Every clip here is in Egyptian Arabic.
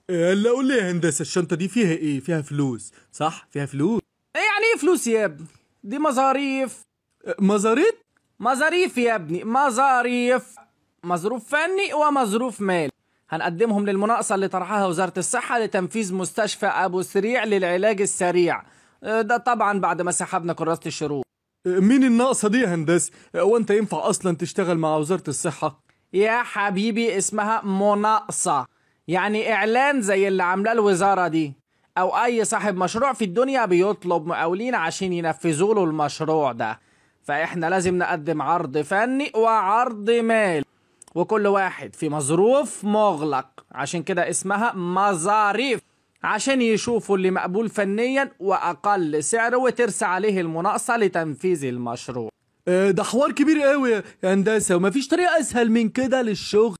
هلا قول لي يا هندسه الشنطه دي فيها ايه فيها فلوس صح فيها فلوس ايه يعني ايه فلوس يا ابني دي مصاريف مزاريط مصاريف يا ابني مصاريف مظروف فني ومظروف مالي هنقدمهم للمناقصة اللي طرحها وزارة الصحة لتنفيذ مستشفى أبو سريع للعلاج السريع آه، ده طبعا بعد ما سحبنا كراسة الشروط مين الناقصه دي يا هندسه هو انت ينفع اصلا تشتغل مع وزاره الصحه يا حبيبي اسمها مناقصة يعني إعلان زي اللي عاملاه الوزارة دي أو أي صاحب مشروع في الدنيا بيطلب مقاولين عشان ينفذوا له المشروع ده فإحنا لازم نقدم عرض فني وعرض مالي وكل واحد في مظروف مغلق عشان كده اسمها مظاريف عشان يشوفوا اللي مقبول فنيا وأقل سعر وترسى عليه المناقصة لتنفيذ المشروع آه، ده حوار كبير قوي يا هندسه ومفيش طريقه اسهل من كده للشغل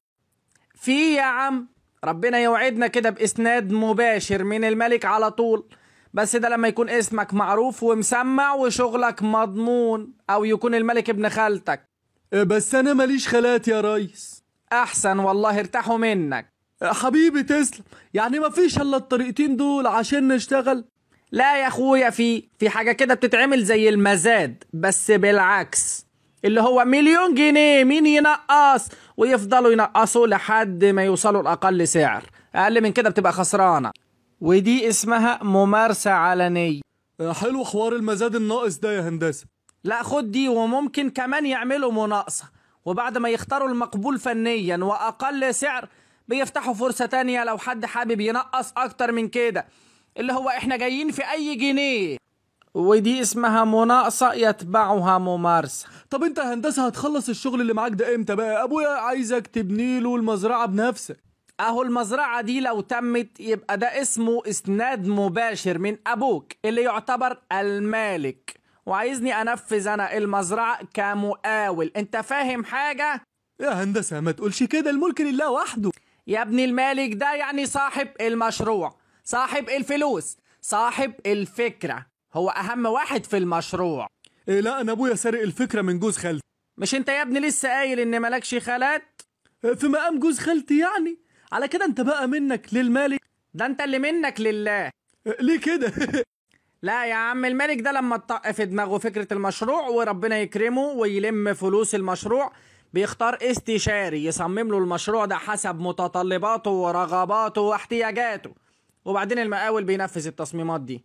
في يا عم ربنا يوعدنا كده بإسناد مباشر من الملك على طول بس ده لما يكون اسمك معروف ومسمع وشغلك مضمون أو يكون الملك ابن خالتك آه، بس انا ماليش خالات يا ريس أحسن والله ارتاحوا منك آه، حبيبي تسلم يعني مفيش الا الطريقتين دول عشان نشتغل لا يا اخويا في في حاجة كده بتتعمل زي المزاد بس بالعكس اللي هو مليون جنيه مين ينقص ويفضلوا ينقصوا لحد ما يوصلوا لأقل سعر أقل من كده بتبقى خسرانة ودي اسمها ممارسة علنية آه، حلو حوار المزاد الناقص ده يا هندسه لا خد دي وممكن كمان يعملوا مناقصة وبعد ما يختاروا المقبول فنيا وأقل سعر بيفتحوا فرصة تانية لو حد حابب ينقص أكتر من كده اللي هو إحنا جايين في أي جنيه ودي اسمها مناقصة يتبعها ممارسة طب انت يا هندسه هتخلص الشغل اللي معاك ده امتى بقى ابويا عايزك تبني له المزرعه بنفسك أهو المزرعة دي لو تمت يبقى ده اسمه إسناد مباشر من أبوك اللي يعتبر المالك وعايزني أنفذ أنا المزرعة كمقاول أنت فاهم حاجة؟ يا هندسه ما تقولش كده الملك لله وحده يا ابن المالك ده يعني صاحب المشروع صاحب الفلوس صاحب الفكرة هو أهم واحد في المشروع إيه لا انا ابويا سارق الفكره من جوز خالتي مش انت يا ابني لسه قايل ان مالكش خالات آه، في مقام جوز خالتي يعني على كده انت بقى منك للمالك ده انت اللي منك لله آه، ليه كده لا يا عم الملك ده لما تطق في دماغه فكرة المشروع وربنا يكرمه ويلم فلوس المشروع بيختار استشاري يصمم له المشروع ده حسب متطلباته ورغباته واحتياجاته وبعدين المقاول بينفذ التصميمات دي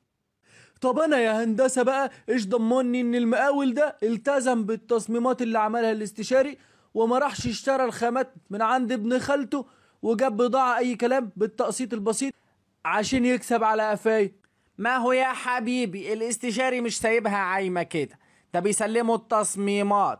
طب انا يا هندسه بقى ايش ضمني ان المقاول ده التزم بالتصميمات اللي عملها الاستشاري وما راحش اشترى الخامات من عند ابن خالته وجاب بضاعه اي كلام بالتقسيط البسيط عشان يكسب على قفاي ما هو يا حبيبي الاستشاري مش سايبها عايمة كده ده بيسلموا التصميمات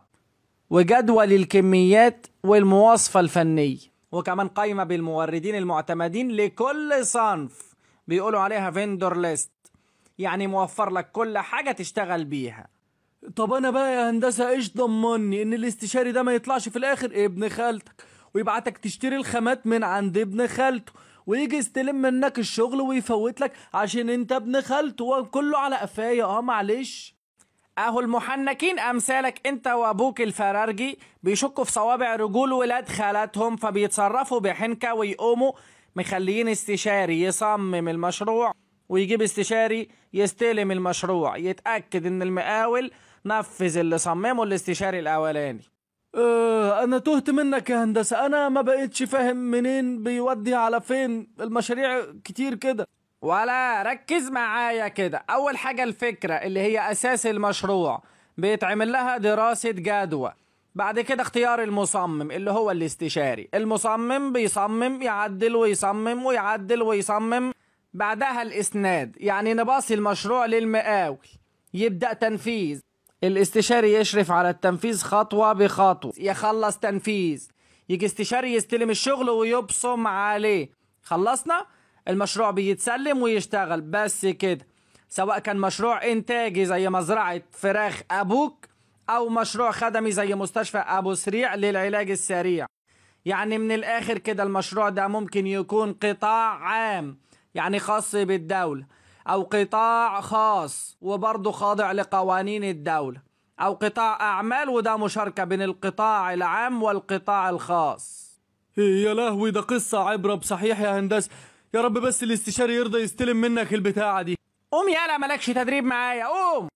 وجدول الكميات والمواصفة الفنية وكمان قائمة بالموردين المعتمدين لكل صنف بيقولوا عليها فيندور ليست يعني موفر لك كل حاجة تشتغل بيها طب انا بقى يا هندسه ايش ضمني ان الاستشاري ده ما يطلعش في الاخر ابن خالتك ويبعتك تشتري الخامات من عند ابن خالته ويجي يستلم منك الشغل ويفوت لك عشان انت ابن خالته وكله على قفايا اه معلش اهو المحنكين امثالك انت وابوك الفرارجي بيشكوا في صوابع رجول ولاد خالاتهم فبيتصرفوا بحنكة ويقوموا مخليين استشاري يصمم المشروع ويجيب استشاري يستلم المشروع يتأكد ان المقاول نفذ اللي صممه الاستشاري الاولاني اه انا تهت منك يا هندسه انا ما بقتش فاهم منين بيودي على فين المشاريع كتير كده ولا ركز معايا كده اول حاجة الفكرة اللي هي اساس المشروع بيتعمل لها دراسة جدوى بعد كده اختيار المصمم اللي هو الاستشاري المصمم بيصمم يعدل ويصمم ويعدل ويصمم بعدها الاسناد يعني نباصي المشروع للمقاول يبدأ تنفيذ الاستشاري يشرف على التنفيذ خطوة بخطوة يخلص تنفيذ يجي استشاري يستلم الشغل ويبصم عليه خلصنا المشروع بيتسلم ويشتغل بس كده سواء كان مشروع انتاجي زي مزرعة فراخ ابوك او مشروع خدمي زي مستشفى ابو سريع للعلاج السريع يعني من الاخر كده المشروع ده ممكن يكون قطاع عام يعني خاص بالدولة او قطاع خاص وبرضه خاضع لقوانين الدولة او قطاع اعمال وده مشاركة بين القطاع العام والقطاع الخاص يا لهوي ده قصه عبره بصحيح يا هندسه يا رب بس الاستشاري يرضى يستلم منك البتاعة دي قوم يالا مالكش تدريب معايا قوم